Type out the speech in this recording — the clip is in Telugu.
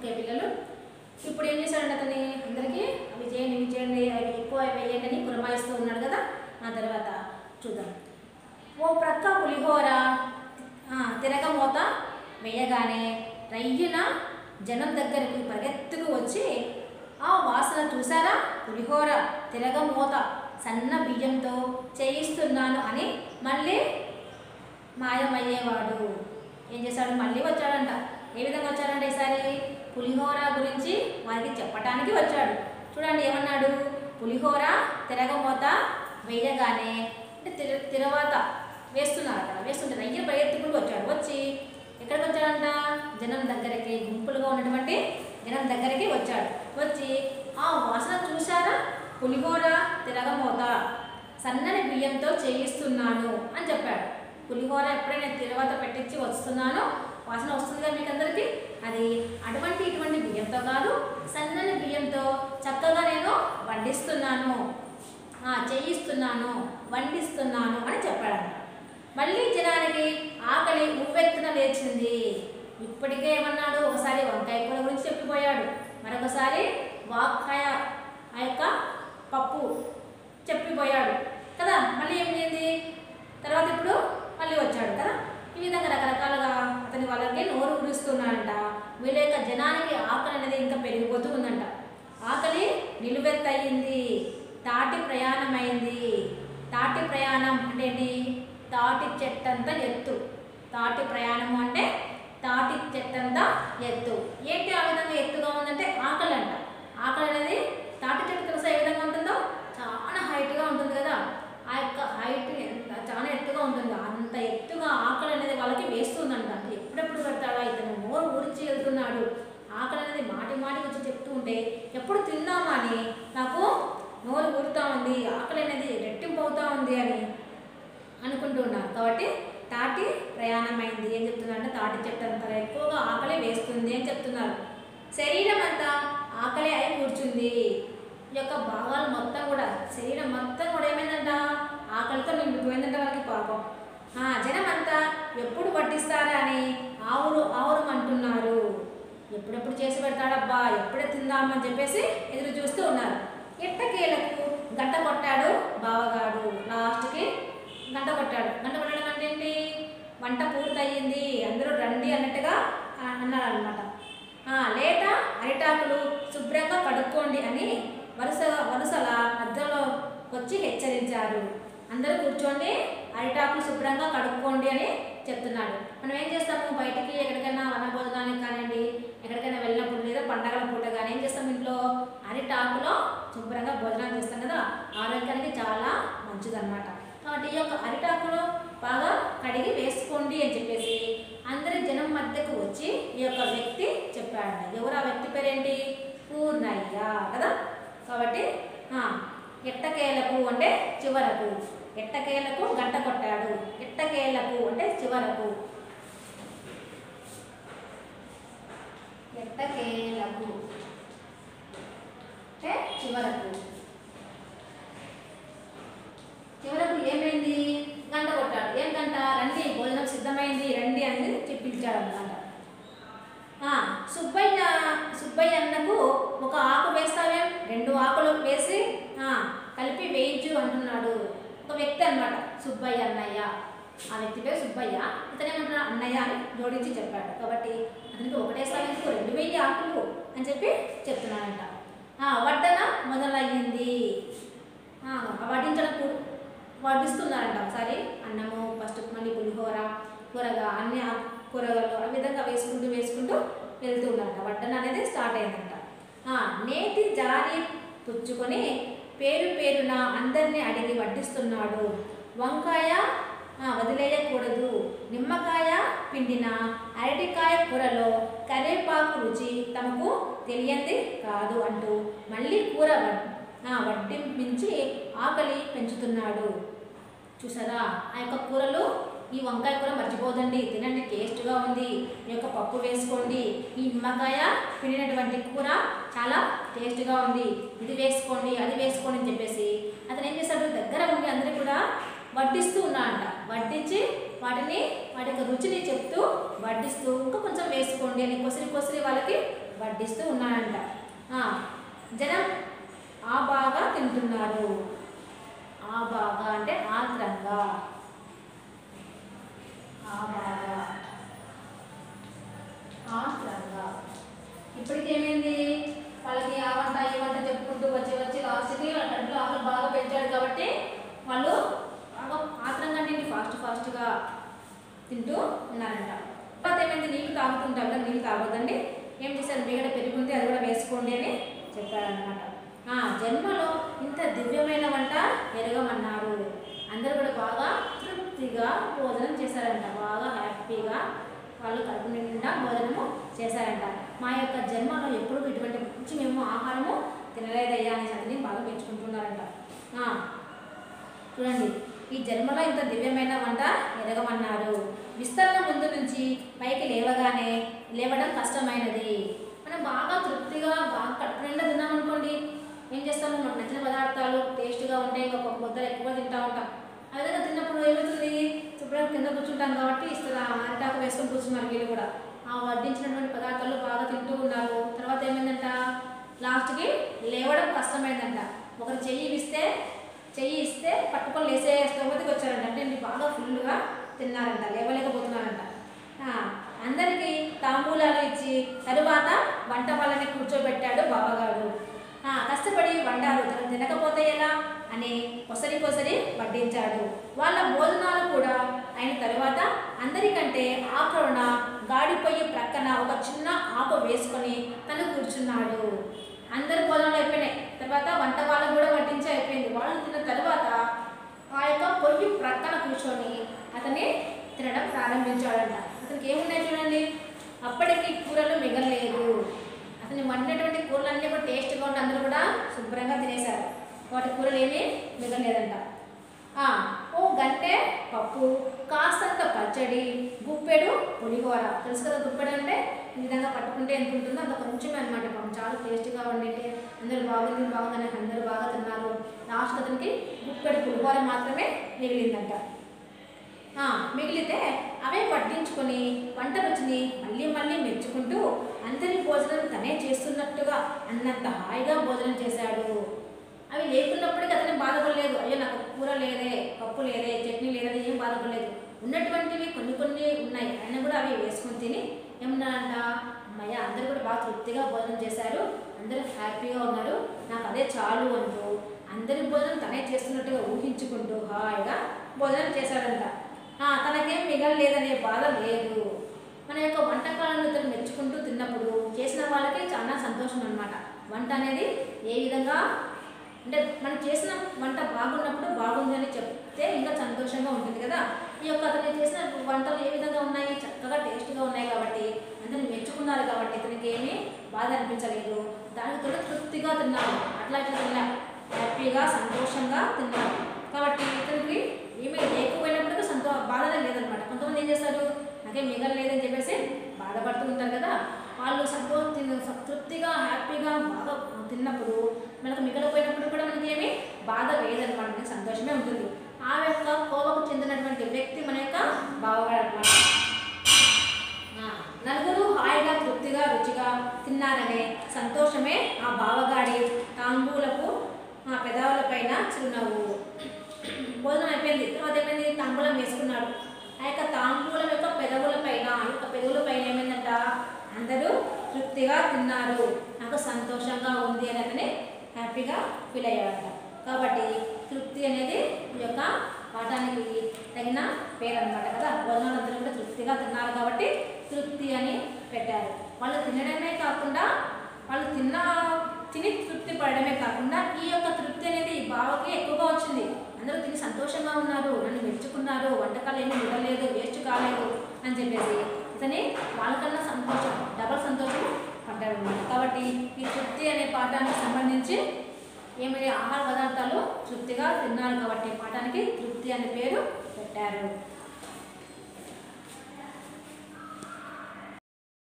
ఓకే పిల్లలు ఇప్పుడు ఏం చేశాడంటే అతని అందరికీ అవి చేయండి ఇవి చేయండి అవి ఎక్కువ వేయండి అని పురమాయిస్తూ ఉన్నాడు కదా ఆ తర్వాత చూద్దాం ఓ ప్రక్క పులిహోర ఆ, తిరగమూత వేయగానే రయ్యున జనం దగ్గరికి పరిగెత్తుకు వచ్చి ఆ వాసన చూసారా పులిహోర తిరగమూత సన్న బియ్యంతో చేయిస్తున్నాను అని మళ్ళీ మాయమయ్యేవాడు ఏం చేశాడు మళ్ళీ వచ్చాడంట ఏ విధంగా వచ్చాడంట ఈసారి పులిహోర గురించి వారికి చెప్పటానికి వచ్చాడు చూడండి ఏమన్నాడు పులిహోర తిరగమూత వేయగానే అంటే తిర తిరవాత వేస్తున్నారు అక్కడ వేస్తుంటే రయ్య పరిగెత్తుకుంటూ వచ్చాడు వచ్చి ఎక్కడికి వచ్చాడంట జనం దగ్గరికి గుంపులుగా ఉన్నటువంటి జనం దగ్గరికి వచ్చాడు వచ్చి ఆ వాసన చూశారా పులిహోర తిరగమూత సన్నని బియ్యంతో చేయిస్తున్నాను అని చెప్పాడు పులిహోర ఎప్పుడే నేను తిరువాత పెట్టించి వస్తున్నానో వాసన వస్తుంది కదా మీకు అందరికీ అది అటువంటి ఇటువంటి బియ్యంతో కాదు సన్నని బియ్యంతో చక్కగా నేను వండిస్తున్నాను ఆ, చేయిస్తున్నాను వండిస్తున్నాను అని చెప్పాడంట మళ్ళీ జనానికి ఆకలి ఉవ్వెత్తున లేచింది ఇప్పటికే ఏమన్నాడు ఒకసారి వంకాయ కూర గురించి చెప్పిపోయాడు మరొకసారి వాక్కాయ ఆ యొక్క పప్పు చెప్పిపోయాడు కదా మళ్ళీ ఏమైంది తర్వాత ఇప్పుడు మళ్ళీ వచ్చాడు కదా ఈ విధంగా రకరకాలుగా అతని వాళ్ళకి నోరు ఊరిస్తున్నాడంట వీళ్ళ యొక్క జనానికి ఆకలి అనేది ఇంకా పెరిగిపోతూ ఉందంట ఆకలి నిలువెత్తయింది తాటి ప్రయాణమైంది తాటి ప్రయాణం అంటే ఏంటి తాటి చెట్టంతా ఎత్తు తాటి ప్రయాణము అంటే తాటి చెట్టంతా ఎత్తు ఏంటి ఆ విధంగా ఎత్తుగా ఉందంటే ఆకలి అంట ఆకలి అనేది తాటి చెట్టు తెలుసా ఏ విధంగా ఉంటుందో చాలా హైట్గా ఉంటుంది కదా ఆ యొక్క హైట్ ఎంత చాలా ఎత్తుగా ఉంటుంది అంత ఎత్తుగా ఆకలి అనేది వాళ్ళకి వేస్తుందంట ఎప్పుడెప్పుడు పెడతాడా ఇతను నోరు ఊరించి వెళ్తున్నాడు ఆకలి అనేది మాటి మాటికి వచ్చి చెప్తూ ఉంటే ఎప్పుడు తిందామా అని నాకు నోరు ఊరుతా ఉంది ఆకలి అనేది రెట్టింపు అవుతా ఉంది అని అనుకుంటూ ఉన్నారు కాబట్టి తాటి ప్రయాణమైంది ఏం చెప్తున్నారంటే తాటి చెట్టు అంత ఎక్కువగా ఆకలి వేస్తుంది అని చెప్తున్నారు శరీరం అంతా ఆకలి అయి కూర్చుంది ఈ యొక్క భాగాలు మొత్తం కూడా శరీరం మొత్తం కూడా ఏమైందంట ఆకలితో నిండిపోయిందంట వాళ్ళకి పాపం ఆ జనం అంతా ఎప్పుడు పట్టిస్తారా అని ఆవురు ఆవురు అంటున్నారు ఎప్పుడెప్పుడు చేసి పెడతాడబ్బా ఎప్పుడే తిందామని చెప్పేసి ఎదురు చూస్తూ ఉన్నారు ఎట్టకేలకు గంట కొట్టాడు బావగాడు లాస్ట్కి గంట కొట్టాడు గంట కొట్టడం అంటే ఏంటి వంట పూర్తయింది అందరూ రండి అన్నట్టుగా అన్నారు అనమాట లేట అరిటాకులు శుభ్రంగా కడుక్కోండి అని వరుస వరుసల మధ్యలో వచ్చి హెచ్చరించారు అందరూ కూర్చోండి అరిటాకులు శుభ్రంగా కడుక్కోండి అని చెప్తున్నాడు మనం ఏం చేస్తాము బయటికి ఎక్కడికైనా వనభోజనానికి కానివ్వండి ఎక్కడికైనా వెళ్ళినప్పుడు లేదా పండగల పూట కానీ ఏం చేస్తాం ఇంట్లో అరిటాకులో శుభ్రంగా భోజనం చేస్తాం కదా ఆరోగ్యానికి చాలా మంచిదన్నమాట కాబట్టి ఈ యొక్క అరిటాకులో బాగా కడిగి వేసుకోండి అని చెప్పేసి అందరి జనం మధ్యకు వచ్చి ఈ యొక్క వ్యక్తి చెప్పాడు ఎవరు ఆ వ్యక్తి పేరేంటి పూర్ణయ్య కదా కాబట్టి ఆ, ఎట్టకేలకు అంటే చివరకు ఎట్టకేలకు గంట కొట్టాడు ఎట్టకేలకు అంటే చివరకు ఎట్టకేలకు అంటే చివరకు చివరకు ఏమైంది గంట కొట్టాడు ఏం గంట రండి భోజనం సిద్ధమైంది రండి అనేది చెప్పించాడు అనమాట సుబ్బయ్య సుబ్బయ్య అన్నకు ఒక ఆకు వేస్తావేం రెండు ఆకులు వేసి ఆ, కలిపి వేయించు అంటున్నాడు ఒక వ్యక్తి అన్నమాట సుబ్బయ్య అన్నయ్య ఆ వ్యక్తి పేరు సుబ్బయ్య ఇతను ఏమంటున్నాడు అన్నయ్య అని జోడించి చెప్పాడు కాబట్టి అతనికి ఒకటేసారి ఎందుకు రెండు వెయ్యి ఆకులు అని చెప్పి చెప్తున్నాడంట ఆ, వడ్డన మొదలయ్యింది ఆ, వడ్డించడం కూ- వడ్డిస్తున్నారంట ఒకసారి అన్నము ఫస్ట్ మళ్ళీ పులిహోర కూరగా అన్ని ఆ కూరగాయలు ఆ విధంగా వేసుకుంటూ వేసుకుంటూ వెళ్తూ ఉన్నారంట వడ్డన అనేది స్టార్ట్ అయిందంట ఆ, నేతి జారి పుచ్చుకొని పేరు పేరున అందరినీ అడిగి వడ్డిస్తున్నాడు వంకాయ ఆ, వదిలేయకూడదు నిమ్మకాయ పిండిన అరటికాయ కూరలో కరివేపాకు రుచి తమకు తెలియంది కాదు అంటూ మళ్ళీ కూర వడ్- ఆ, వడ్డింపించి ఆకలి పెంచుతున్నాడు చూసారా ఆ యొక్క కూరలు ఈ వంకాయ కూర మర్చిపోదండి తినండి టేస్ట్గా ఉంది ఈ యొక్క పప్పు వేసుకోండి ఈ నిమ్మకాయ పిండినటువంటి కూర చాలా టేస్ట్గా ఉంది ఇది వేసుకోండి అది వేసుకోండి అని చెప్పేసి అతను ఏం చేశాడు దగ్గర ఉండి అందరికీ కూడా వడ్డిస్తూ ఉన్నాడంట వడ్డించి వాటిని వాటి యొక్క రుచిని చెప్తూ వడ్డిస్తూ ఇంకా కొంచెం వేసుకోండి అని కొసిరి కొసిరి వాళ్ళకి వడ్డిస్తూ ఉన్నాడంట ఆ, జనం ఆ బాగా తింటున్నారు ఆ బాగా అంటే ఆత్రంగా ఆ బాగా ఆత్రంగా ఇప్పటికి ఏమైంది వాళ్ళకి ఆ వంట ఈ వంట చెప్పుకుంటూ వచ్చి వచ్చి లాస్ట్కి వాళ్ళ కడుపులో ఆకలి బాగా పెంచాడు కాబట్టి వాళ్ళు బాగా ఆత్రంగా తిండి ఫాస్ట్ ఫాస్ట్గా తింటూ ఉన్నారంట తర్వాత ఏమైంది నీళ్ళు తాగుతుంటారు కదా నీళ్ళు తాగొద్దండి ఏం చేశారు మీగడ పెరుగుంది అది కూడా వేసుకోండి అని చెప్పారనమాట ఆ జన్మలో ఇంత దివ్యమైన వంట ఎరగమన్నారు అందరూ కూడా బాగా తృప్తిగా భోజనం చేశారంట బాగా హ్యాపీగా వాళ్ళు కడుపు నిండా భోజనము చేశారంట మా యొక్క జన్మలో ఎప్పుడు ఇటువంటి మంచి మేము ఆహారము తినలేదయ్యా అనే సంగతిని బాగా పెంచుకుంటున్నారంట ఆ, చూడండి ఈ జన్మలో ఇంత దివ్యమైన వంట ఎరగమన్నారు విస్తరణ ముందు నుంచి పైకి లేవగానే లేవడం కష్టమైనది మనం బాగా తృప్తిగా బాగా కడుపు నిండా తిన్నామనుకోండి ఏం చేస్తాము మనకు నచ్చిన పదార్థాలు టేస్ట్గా ఉంటాయి ఇంకొక ముద్దలు ఎక్కువ తింటా ఉంటాం ఆ విధంగా తిన్నప్పుడు ఏమవుతుంది శుభ్రంగా కింద కూర్చుంటాం కాబట్టి ఇస్తారు అరిటాకు వేసుకొని కూర్చున్నారు వీళ్ళు కూడా ఆ వడ్డించినటువంటి పదార్థాలు బాగా తింటూ ఉన్నారు తర్వాత ఏమైందంట లాస్ట్కి లేవడం కష్టమైందంట ఒకరు చెయ్యి ఇస్తే చెయ్యి ఇస్తే పట్టుకొని లేసే స్తోమతికి వచ్చారంట అంటే వీళ్ళు బాగా ఫుల్గా తిన్నారంట లేవలేకపోతున్నారంట ఆ, అందరికీ తాంబూలాలు ఇచ్చి తరువాత వంట వాళ్ళని కూర్చోబెట్టాడు బాబాగారు ఆ, కష్టపడి వండారు తను తినకపోతే ఎలా అని కొసరి కొసరి వడ్డించాడు వాళ్ళ భోజనాలు కూడా అయిన తరువాత అందరికంటే ఆకరుణ గాడిపోయి ప్రక్కన ఒక చిన్న ఆకు వేసుకొని తను కూర్చున్నాడు అందరి భోజనాలు అయిపోయినాయి తర్వాత వంట వాళ్ళకు కూడా వడ్డించి అయిపోయింది వాళ్ళు తిన్న తర్వాత ఆ యొక్క పొయ్యి ప్రక్కన కూర్చొని అతని తినడం ప్రారంభించాడంట అతనికి ఏమున్నాయి చూడండి అప్పటికి కూరలు మిగలలేదు అతను వండినటువంటి కూరలన్నీ కూడా టేస్ట్గా ఉండి అందరూ కూడా శుభ్రంగా తినేశారు వాటి కూరలు ఏమీ మిగలలేదంట ఆ, ఓ గంటె పప్పు కాస్తంత పచ్చడి గుప్పెడు పులిహోర తెలుసు కదా గుప్పెడు అంటే ఈ విధంగా పట్టుకుంటే ఎంత ఉంటుందో అంత కొంచెమే అనమాట పాపం చాలా టేస్ట్గా వండింటే అందరూ బాగుంది బాగుందని అందరూ బాగా తిన్నారు లాస్ట్ అతనికి గుప్పెడు పులిహోర మాత్రమే మిగిలిందంట ఆ, మిగిలితే అవే వడ్డించుకొని వంట రుచిని మళ్ళీ మళ్ళీ మెచ్చుకుంటూ అందరి భోజనం తనే చేస్తున్నట్టుగా అన్నంత హాయిగా భోజనం చేశాడు అవి లేకున్నప్పటికీ అతను బాధపడలేదు అయ్యో నాకు కూర లేదే పప్పు లేదే చట్నీ లేదని ఏం బాధపడలేదు ఉన్నటువంటివి కొన్ని కొన్ని ఉన్నాయి ఆయన కూడా అవి వేసుకొని తిని ఏమన్నారంట అమ్మయ్య అందరూ కూడా బాగా తృప్తిగా భోజనం చేశారు అందరూ హ్యాపీగా ఉన్నారు నాకు అదే చాలు అంటూ అందరి భోజనం తనే చేస్తున్నట్టుగా ఊహించుకుంటూ హాయిగా భోజనం చేశాడంట ఆ, తనకేం మిగలలేదనే బాధ లేదు మన యొక్క వంటకాలను ఇతను మెచ్చుకుంటూ తిన్నప్పుడు చేసిన వాళ్ళకి చాలా సంతోషం అనమాట వంట అనేది ఏ విధంగా అంటే మనం చేసిన వంట బాగున్నప్పుడు బాగుంది అని చెప్తే ఇంకా సంతోషంగా ఉంటుంది కదా ఈ యొక్క అతను చేసిన వంటలు ఏ విధంగా ఉన్నాయి చక్కగా టేస్ట్గా ఉన్నాయి కాబట్టి అందరిని మెచ్చుకున్నారు కాబట్టి ఇతనికి ఏమీ బాధ అనిపించలేదు దానికి తోడు తృప్తిగా తిన్నాడు అట్లా ఇట్లా తిన్నా హ్యాపీగా సంతోషంగా తిన్నాడు కాబట్టి ఇతనికి ఏమీ లేకపోయినప్పటికీ సంతో బాధనే లేదనమాట కొంతమంది ఏం చేస్తారు నాకేం మిగలలేదని చెప్పేసి బాధపడుతూ ఉంటారు కదా వాళ్ళు సంతో తిన- తృప్తిగా హ్యాపీగా బాగా తిన్నప్పుడు మనకు మిగలపోయినప్పుడు కూడా మనకి ఏమి బాధ వేదనమాట మనకి సంతోషమే ఉంటుంది ఆ యొక్క కోవకు చెందినటువంటి వ్యక్తి మన యొక్క బావగాడు అనమాట నలుగురు హాయిగా తృప్తిగా రుచిగా తిన్నారనే సంతోషమే ఆ బావగాడి తాంబూలపు ఆ పెదావుల పైన చిరునవ్వు భోజనం అయిపోయింది తర్వాత ఏమైంది తాంబూలం వేసుకున్నాడు ఆ యొక్క తాంబూలం యొక్క పెదవుల పైన ఆ యొక్క పెదవుల పైన ఏమైందంట అందరూ తృప్తిగా తిన్నారు నాకు సంతోషంగా ఉంది అని అతని హ్యాపీగా ఫీల్ అయ్యాడట కాబట్టి తృప్తి అనేది ఈ యొక్క పాఠానికి తగిన పేరు అనమాట కదా భోజనాలు అందరూ కూడా తృప్తిగా తిన్నారు కాబట్టి తృప్తి అని పెట్టారు వాళ్ళు తినడమే కాకుండా వాళ్ళు తిన్న తిని తృప్తి పడడమే కాకుండా ఈ యొక్క తృప్తి అనేది ఈ బావకి ఎక్కువగా వచ్చింది అందరూ తిని సంతోషంగా ఉన్నారు నన్ను మెచ్చుకున్నారు వంటకాలు ఏమీ మిగలేదు వేస్ట్ కాలేదు అని చెప్పేసి ఇతని వాళ్ళకన్నా సంతోషం డబల్ సంతోషం పడ్డాడు అనమాట కాబట్టి ఈ తృప్తి అనే పాఠానికి సంబంధించి ఏమైనా ఆహార పదార్థాలు తృప్తిగా తిన్నారు కాబట్టి పాఠానికి తృప్తి అనే పేరు పెట్టారు